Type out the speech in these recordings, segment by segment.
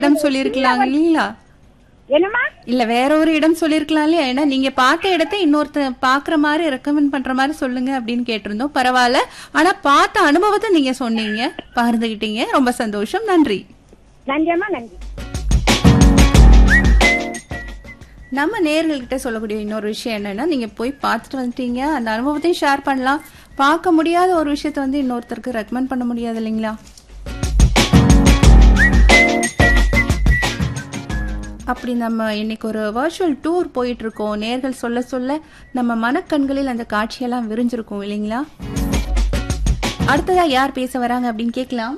இடம் சொல்லிருக்கலாம் இல்லையா என்னம்மா இல்ல வேற ஒரு இடம் சொல்லிருக்கலாம் இல்லையா ஏன்னா நீங்க பார்த்த இடத்த இன்னொருத்த பாக்குற மாதிரி ரெக்கமெண்ட் பண்ற மாதிரி சொல்லுங்க அப்படின்னு கேட்டிருந்தோம் பரவாயில்ல ஆனா பார்த்த அனுபவத்தை நீங்க சொன்னீங்க பகிர்ந்துகிட்டீங்க ரொம்ப சந்தோஷம் நன்றி நன்றியம்மா நன்றி நம்ம நேர்கள்கிட்ட சொல்லக்கூடிய இன்னொரு விஷயம் என்னன்னா நீங்க போய் பார்த்துட்டு வந்துட்டீங்க அந்த அனுபவத்தையும் ஷேர் பண்ணலாம் பார்க்க முடியாத ஒரு விஷயத்த வந்து இன்னொருத்தருக்கு ரெக்கமெண்ட் பண்ண முடியாது இல்லைங்களா அப்படி நம்ம இன்னைக்கு ஒரு வர்ச்சுவல் டூர் போயிட்டு இருக்கோம் நேர்கள் சொல்ல சொல்ல நம்ம மனக்கண்களில் அந்த காட்சியெல்லாம் விரிஞ்சிருக்கும் இல்லைங்களா அடுத்ததா யார் பேச வராங்க அப்படின்னு கேட்கலாம்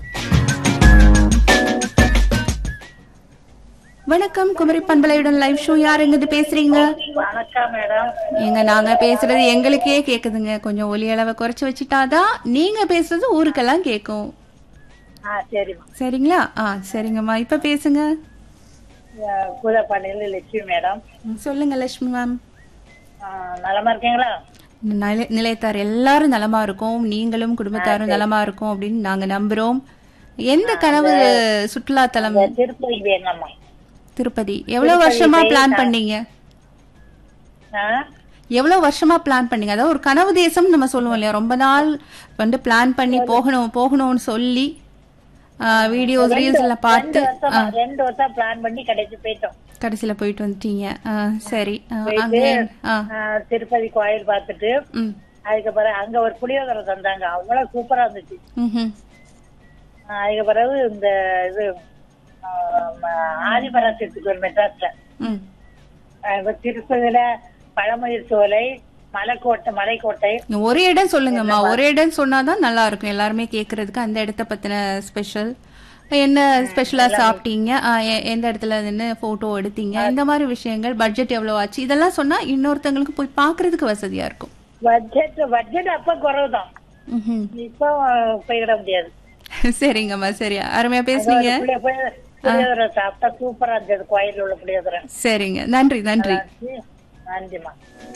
வணக்கம் குமரி பண்பலையுடன் லைவ் ஷோ யார் எங்கிருந்து பேசுறீங்க வணக்கம் மேடம் எங்க நாங்க பேசுறது எங்களுக்கே கேக்குதுங்க கொஞ்சம் ஒலி அளவை குறைச்சு வச்சுட்டாதான் நீங்க பேசுறது ஊருக்கெல்லாம் கேக்கும் ஆ சரிம்மா சரிங்களா ஆ சரிங்கம்மா இப்ப பேசுங்க பூதப்பாண்டியில் லட்சுமி மேடம் ம், சொல்லுங்க லட்சுமி மேம் ஆ, நலமா இருக்கீங்களா நிலை- நிலையத்தார் எல்லாரும் நலமா இருக்கும் நீங்களும் குடும்பத்தாரும் நலமா இருக்கும் அப்படின்னு நாங்க நம்புறோம் எந்த கனவு சுற்றுலா தலம் திருப்பதி வேணும்மா திருப்பதி எவ்வளவு வருஷமா பிளான் பண்ணீங்க ஆ எவ்வளவு வருஷமா பிளான் பண்ணீங்க அதாவது ஒரு கனவு தேசம் நம்ம சொல்லுவோம் இல்லையா ரொம்ப நாள் வந்து பிளான் பண்ணி போகணும் போகணும்னு சொல்லி வீடியோஸ் ரீல்ஸ் எல்லாம் பார்த்து ரெண்டு வருஷமா ரெண்டு வருஷம் பிளான் பண்ணி கடைசி போயிட்டோம் கடைசியில போயிட்டு வந்துட்டீங்க ஆ, சரி ஆ, அங்க ஆ, ஆ, திருப்பதி கோயில் பார்த்துட்டு ம், அதுக்கு பிறகு அங்க ஒரு புளியோதரை தந்தாங்க அவ்வளவு சூப்பரா இருந்துச்சு ம்ஹும். ஆ, அதுக்கு பிறகு இந்த இது ஆதிபராசத்துக்கு ஒரு மெட்ராஸ்ல ம். ஆ, இப்ப திருப்பதியில பழமுதிர் சோலை மலைக்கோட்டை மலைக்கோட்டை ஒரு இடம் சொல்லுங்கம்மா ஒரு இடம் சொன்னாதான் நல்லா இருக்கும் எல்லாருமே கேக்குறதுக்கு அந்த இடத்த பத்தின ஸ்பெஷல் என்ன ஸ்பெஷலா சாப்பிட்டீங்க ஆ, எ- எந்த இடத்துல நின்று போட்டோ எடுத்தீங்க இந்த மாதிரி விஷயங்கள் பட்ஜெட் எவ்வளவு ஆச்சு இதெல்லாம் சொன்னா இன்னொருத்தங்களுக்கு போய் பார்க்கிறதுக்கு வசதியா இருக்கும் பட்ஜெட் பட்ஜெட் அப்ப குறைவுதான் ம்ஹும். இப்போ போயிட முடியாது சரிங்கம்மா சரி அருமையா பேசுனீங்க புளிய- புளிய- புளியோதரை சாப்பிட்டா சூப்பரா இருந்தது கோயில் உள்ள புளியோதரை சரிங்க நன்றி நன்றி நன்றிமா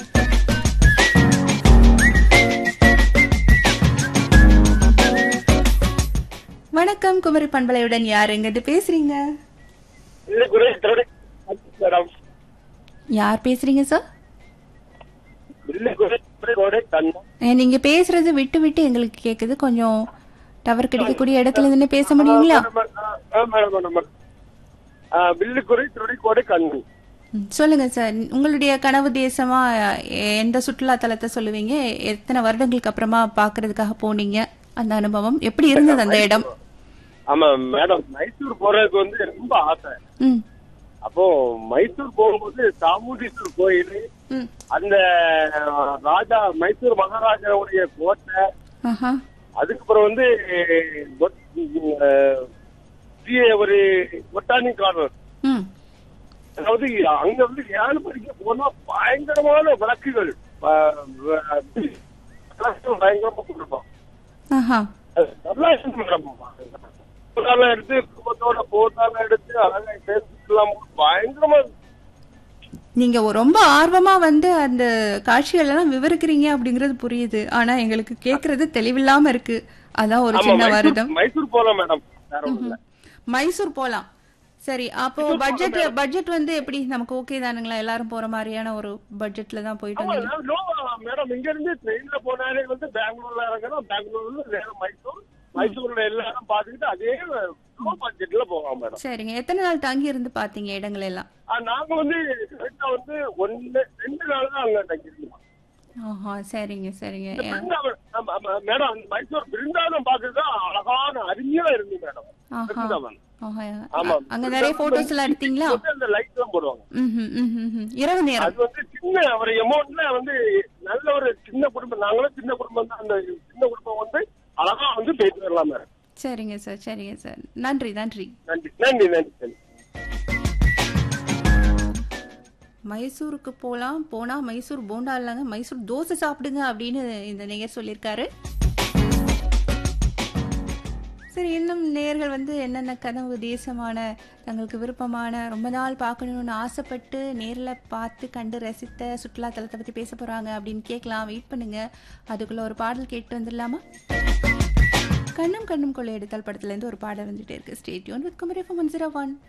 வணக்கம் குமரி பண்பலையுடன் யார் எங்கிட்டு பேசுறீங்க இல்ல குரு தோட மேடம் யார் பேசுறீங்க சார் இல்ல குரு தோட கண்ணம் ஏ, நீங்க பேசுறது விட்டு விட்டு எங்களுக்கு கேக்குது கொஞ்சம் டவர் கிடைக்கக்கூடிய இடத்துல நின்று பேச முடியுங்களா மேடம் மேடம் பில்லு குறை துறை கோடை கண்ணு ம், சொல்லுங்க சார் உங்களுடைய கனவு தேசமா எ- எந்த சுற்றுலா தலத்தை சொல்லுவீங்க எத்தனை வருடங்களுக்கு அப்புறமா பாக்குறதுக்காக போனீங்க அந்த அனுபவம் எப்படி இருந்தது அந்த இடம் ஆமா மேடம் மைசூர் போறதுக்கு வந்து ரொம்ப ஆசை ம் அப்போ மைசூர் போகும்போது சாமுண்டீஸ்வரர் கோயில் ம் அந்த அஹ், ராஜா மைசூர் மகாராஜாவுடைய கோட்டை ஆஹா அதுக்கப்புறம் வந்து பொட்- அஹ், சி- ஒரு பொட்டானிக் கார்னர் ம் அதாவது அங்க வந்து ஏழு மணிக்கு போனா பயங்கரமான விளக்குகள் அஹ், அஹ், விளக்கு பயங்கரமா கொடுப்போம் ஆஹா அது நல்லா இருக்கு மேடம் போட்டாலாம் எடுத்து குடும்பத்தோட போட்டாலாம் எடுத்து அழகா பேசிக்கலாம் பயங்கரமா இருக்கு. நீங்க ஒ- ரொம்ப ஆர்வமா வந்து அந்த காட்சிகள் எல்லாம் விவரிக்கிறீங்க அப்படிங்கறது புரியுது ஆனா எங்களுக்கு கேக்குறது தெளிவில்லாம இருக்கு அதான் ஒரு ஆமா, சின்ன மைசூர்- வருடம் மைசூர் போலாம் மேடம் வேற ஒண்ணும் இல்ல மைசூர் போலாம் சரி அப்போ பட்ஜெட் பட்ஜெட் வந்து எப்படி நமக்கு ஓகே தானுங்களா எல்லாரும் போற மாதிரியான ஒரு பட்ஜெட்ல தான் போயிட்டு ஆமா, வந்தீங்க நான் லோ- மேடம் இங்க இருந்து ட்ரெயின்ல போனாலே வந்து பெங்களூர்ல இறங்கணும் பெங்களூர்ல நேரம் மைசூர் மைசூர்ல எல்லாரும் பாத்துக்கிட்டு அதே லோ பட்ஜெட்ல போகலாம் மேடம் சரிங்க எத்தனை நாள் தங்கி இருந்து பாத்தீங்க இடங்கள் எல்லாம் ஆ, நாங்க வந்து கரெக்டா வந்து ஒன்னு ரெண்டு நாள் தான் அங்க தங்கிருந்தோம் ஆஹா சரிங்க சரிங்க ஏ, பிருந்தாவன் ஆமா, ஆமா, மேடம் அந்த மைசூர் பிருந்தாவனம் பார்த்துட்டு அழகான அருமையா இருந்து மேடம் ஆஹா பிருந்தாவன் ஆஹா ஆமா அங்க நிறைய போட்டோஸ் எல்லாம் எடுத்தீங்களா வந்து அந்த லைட் எல்லாம் போடுவாங்க ம்ஹும், ம்ஹும், ம்ஹும். இரவு நேரம் அது வந்து சின்ன ஒரு அமௌண்ட்ல வந்து நல்ல ஒரு சின்ன குடும்பம் நாங்களும் சின்ன குடும்பம் தான் அந்த சின்ன குடும்பம் வந்து அழகா வந்து போயிட்டு வரலாம் மேடம் சரிங்க சார் சரிங்க சார் நன்றி நன்றி நன்றி நன்றி நன்றி நன்றி மைசூருக்கு போலாம் போனா மைசூர் போண்டா இல்லைங்க மைசூர் தோசை சாப்பிடுங்க அப்படின்னு இந்த நேயர் சொல்லியிருக்காரு சரி இன்னும் நேயர்கள் வந்து என்னென்ன கனவு தேசமான தங்களுக்கு விருப்பமான ரொம்ப நாள் பார்க்கணும்னு ஆசைப்பட்டு நேரில் பார்த்து கண்டு ரசித்த சுற்றுலா தலத்தை பற்றி பேச போகிறாங்க அப்படின்னு கேட்கலாம் வெயிட் பண்ணுங்க அதுக்குள்ள ஒரு பாடல் கேட்டு வந்துடலாமா கண்ணும் கண்ணும் கொள்ளை எடுத்தால் படத்துல இருந்து ஒரு பாடல் வந்துட்டே இருக்கு stay tuned with Kumari one zero one